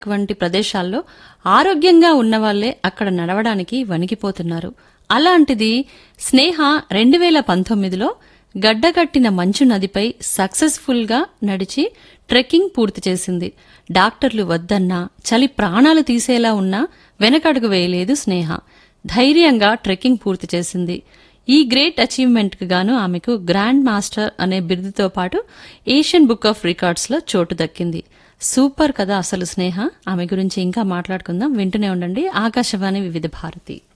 వంటి ప్రదేశాల్లో ఆరోగ్యంగా ఉన్నవాళ్లే అక్కడ నడవడానికి వణికిపోతున్నారు అలాంటిది స్నేహ రెండు వేల పంతొమ్మిదిలో గడ్డగట్టిన మంచు నదిపై సక్సెస్ఫుల్ గా నడిచి ట్రెక్కింగ్ పూర్తి చేసింది డాక్టర్లు వద్దన్నా చలి ప్రాణాలు తీసేలా ఉన్నా వెనకడుగు వేయలేదు స్నేహ ధైర్యంగా ట్రెక్కింగ్ పూర్తి చేసింది ఈ గ్రేట్ అచీవ్మెంట్ కు గాను ఆమెకు గ్రాండ్ మాస్టర్ అనే బిరుదుతో పాటు ఏషియన్ బుక్ ఆఫ్ రికార్డ్స్ లో చోటు దక్కింది సూపర్ కదా అసలు స్నేహ ఆమె గురించి ఇంకా మాట్లాడుకుందాం వింటూనే ఉండండి ఆకాశవాణి వివిధ భారతి